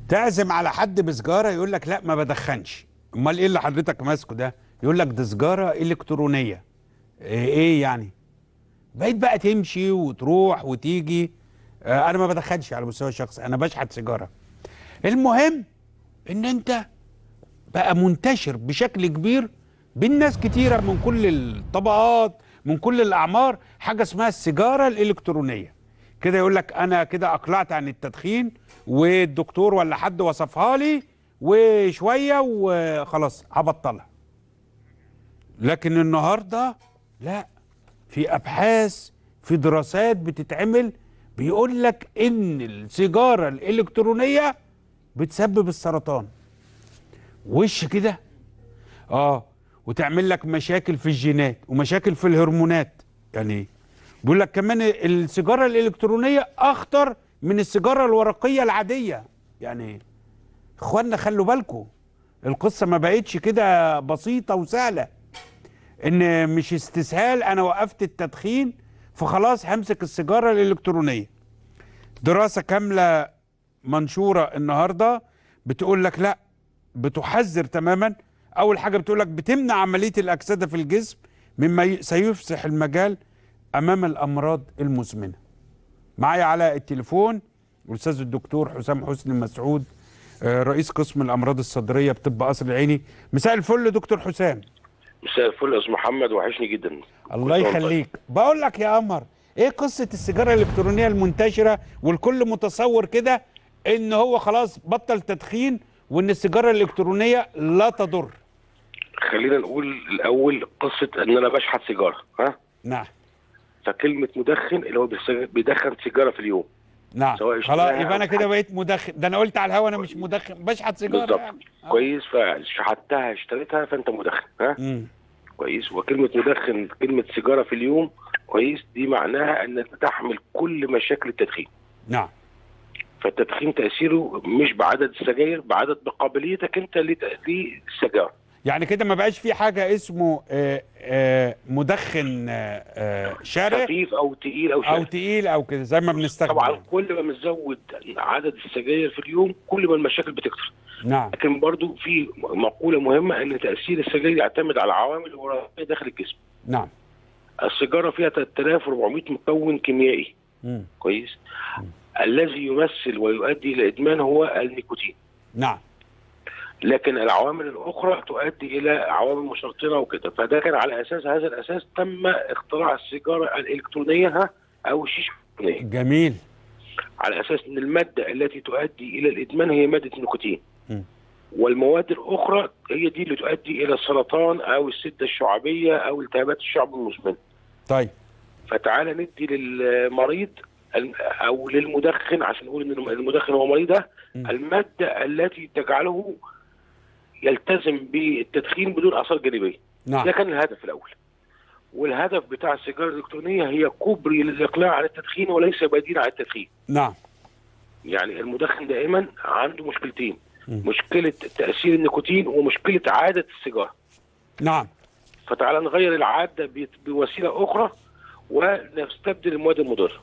تعزم على حد بسجاره يقول لك لا ما بدخنش امال ايه اللي حضرتك ماسكه ده يقول لك دي سجاره الكترونيه ايه, إيه يعني بقيت بقى تمشي وتروح وتيجي آه انا ما بدخنش على مستوى الشخصي انا بشحت سيجاره المهم ان انت بقى منتشر بشكل كبير بين ناس كتيره من كل الطبقات من كل الاعمار حاجه اسمها السيجاره الالكترونيه كده يقول لك انا كده اقلعت عن التدخين والدكتور ولا حد وصفها لي وشويه وخلاص هبطلها لكن النهارده لا في ابحاث في دراسات بتتعمل بيقول لك ان السيجاره الالكترونيه بتسبب السرطان وش كده اه وتعمل لك مشاكل في الجينات ومشاكل في الهرمونات يعني ايه بيقول لك كمان السيجاره الالكترونيه اخطر من السيجاره الورقيه العاديه يعني ايه اخوانا خلوا بالكم القصه ما بقتش كده بسيطه وسهله ان مش استسهال انا وقفت التدخين فخلاص همسك السيجاره الالكترونيه دراسه كامله منشوره النهارده بتقول لك لا بتحذر تماما اول حاجه بتقول لك بتمنع عمليه الاكسده في الجسم مما سيفسح المجال امام الامراض المزمنه معايا على التليفون الاستاذ الدكتور حسام حسني مسعود رئيس قسم الامراض الصدريه بطب قصر العيني مساء الفل دكتور حسام مساء الفل يا استاذ محمد وحشني جدا الله يخليك بقول لك يا قمر ايه قصه السيجاره الالكترونيه المنتشره والكل متصور كده ان هو خلاص بطل تدخين وان السيجاره الالكترونيه لا تضر خلينا نقول الاول قصه ان انا بشحت سيجاره ها نعم فكلمه مدخن اللي هو بيدخن سيجاره في اليوم نعم خلاص يبقى انا كده بقيت مدخن ده انا قلت على الهوا انا مش مدخن بشحت سيجاره بالظبط يعني. آه. كويس فشحتها اشتريتها فانت مدخن ها مم. كويس وكلمه مدخن كلمه سيجاره في اليوم كويس دي معناها انك تحمل كل مشاكل التدخين نعم فالتدخين تاثيره مش بعدد السجاير بعدد بقابليتك انت للسجاره يعني كده ما بقاش في حاجه اسمه آآ آآ مدخن آآ شارع خفيف او تقيل او او شارع. تقيل او كده زي ما بنستخدم طبعا كل ما بنزود عدد السجاير في اليوم كل ما المشاكل بتكتر نعم لكن برضو في مقوله مهمه ان تاثير السجاير يعتمد على عوامل وراثيه داخل الجسم نعم السيجاره فيها 3400 مكون كيميائي مم. كويس الذي يمثل ويؤدي الى ادمان هو النيكوتين نعم لكن العوامل الاخرى تؤدي الى عوامل مسرطنه وكده فده كان على اساس هذا الاساس تم اختراع السيجاره الالكترونيه ها او الشيشه الالكترونيه جميل على اساس ان الماده التي تؤدي الى الادمان هي ماده النيكوتين م. والمواد الاخرى هي دي اللي تؤدي الى السرطان او السده الشعبيه او التهابات الشعب المزمنه طيب فتعالى ندي للمريض الم- او للمدخن عشان نقول ان المدخن هو مريض ده م. الماده التي تجعله يلتزم بالتدخين بدون اثار جانبيه نعم ده كان الهدف الاول والهدف بتاع السيجاره الالكترونيه هي كوبري للاقلاع عن التدخين وليس بديل عن التدخين نعم يعني المدخن دائما عنده مشكلتين م. مشكله تاثير النيكوتين ومشكله عاده السيجاره نعم فتعالى نغير العاده ب- بوسيله اخرى ونستبدل المواد المضره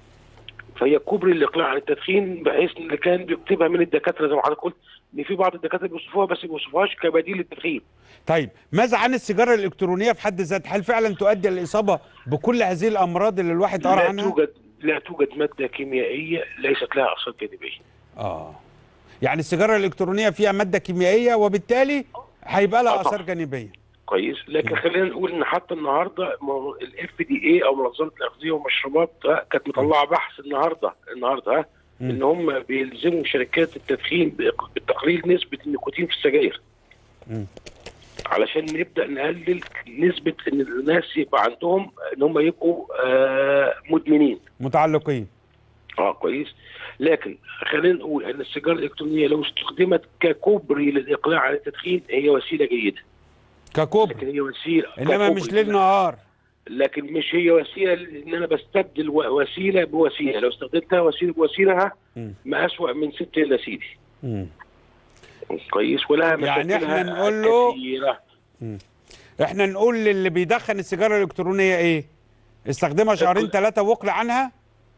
فهي كوبري الاقلاع عن التدخين بحيث ان اللي كان بيكتبها من الدكاتره زي ما حضرتك قلت ان في بعض الدكاتره بيوصفوها بس ما بيوصفوهاش كبديل للتدخين طيب ماذا عن السيجاره الالكترونيه في حد ذاتها هل فعلا تؤدي الاصابه بكل هذه الامراض اللي الواحد قرا لا عنها توجد لا توجد ماده كيميائيه ليست لها اثار جانبيه اه يعني السيجاره الالكترونيه فيها ماده كيميائيه وبالتالي هيبقى لها آه طبعا. اثار جانبيه كويس لكن خلينا نقول ان حتى النهارده الاف دي اي او منظمه الاغذيه والمشروبات آه، كانت مطلعه بحث النهارده النهارده آه، مم. ان هم بيلزموا شركات التدخين بإق- بتقليل نسبه النيكوتين في السجاير مم. علشان نبدا نقلل نسبه ان الناس يبقى عندهم ان هم يبقوا آه مدمنين متعلقين اه كويس لكن خلينا نقول ان السيجاره الالكترونيه لو استخدمت ككوبري للاقلاع عن التدخين هي وسيله جيده لكن ككوبري هي وسيله انما ككوبري. مش ليل نهار لكن مش هي وسيله ان انا بستبدل و- وسيله بوسيله لو استخدمتها وسيله بوسيله ها مم. ما اسوأ من ست الا سيدي مم. كويس ولها يعني مشاكلها إحنا نقول له- كثيرة. احنا نقول للي بيدخن السيجاره الالكترونيه ايه استخدمها شهرين ثلاثه واقلع عنها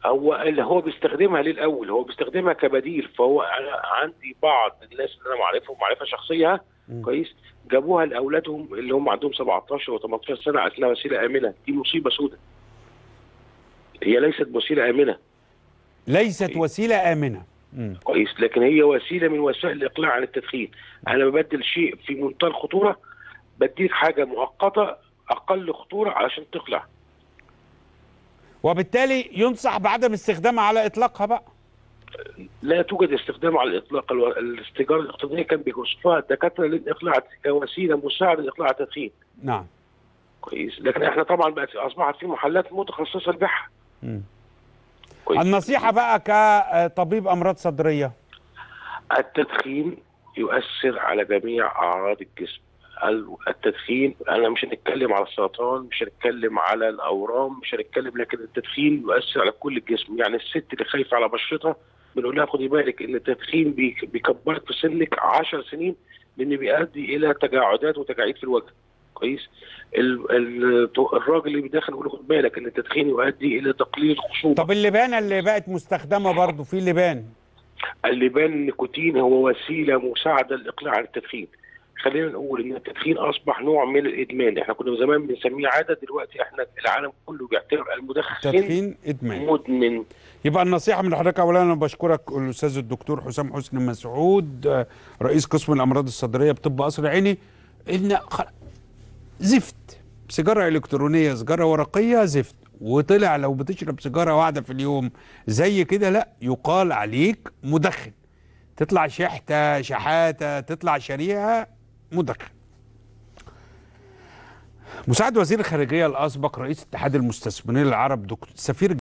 هو اللي هو بيستخدمها ليه الاول هو بيستخدمها كبديل فهو انا عندي بعض الناس اللي انا معرفهم معرفه شخصيه مم. كويس جابوها لاولادهم اللي هم عندهم 17 و18 سنه على انها وسيله امنه دي مصيبه سوداء هي ليست وسيله امنه ليست وسيله امنه مم. كويس لكن هي وسيله من وسائل الاقلاع عن التدخين انا ببدل شيء في منتهى الخطوره بديك حاجه مؤقته اقل خطوره علشان تقلع وبالتالي ينصح بعدم استخدامها على اطلاقها بقى لا توجد استخدام على الاطلاق الو- السيجاره الاقتصاديه كان بيوصفها الدكاتره للاقلاع كوسيله مساعده لاقلاع التدخين نعم كويس لكن احنا طبعا بقت اصبحت في محلات متخصصه لبيعها مم. كويس النصيحه بقى كطبيب امراض صدريه التدخين يؤثر على جميع اعراض الجسم ال- التدخين انا مش هنتكلم على السرطان مش هنتكلم على الاورام مش هنتكلم لكن التدخين يؤثر على كل الجسم يعني الست اللي خايفه على بشرتها بنقول لها خدي بالك ان التدخين بيك- بيكبرك في سنك 10 سنين لان بيؤدي الى تجاعدات وتجاعيد في الوجه كويس ال- ال- الراجل اللي بيدخن بيقول له خد بالك ان التدخين يؤدي الى تقليل الخصوبه طب اللبانه اللي بقت مستخدمه برضو في لبان اللبان النيكوتين هو وسيله مساعده للاقلاع عن التدخين خلينا نقول ان التدخين اصبح نوع من الادمان احنا كنا زمان بنسميه عاده دلوقتي احنا العالم كله بيعتبر المدخن تدخين ادمان مدمن يبقى النصيحه من حضرتك اولا انا بشكرك الاستاذ الدكتور حسام حسني مسعود آه، رئيس قسم الامراض الصدريه بطب قصر عيني ان خ- زفت سيجاره الكترونيه سيجاره ورقيه زفت وطلع لو بتشرب سيجاره واحده في اليوم زي كده لا يقال عليك مدخن تطلع شحته شحاته تطلع شريعه مدخن مساعد وزير الخارجيه الاسبق رئيس اتحاد المستثمرين العرب دكتور سفير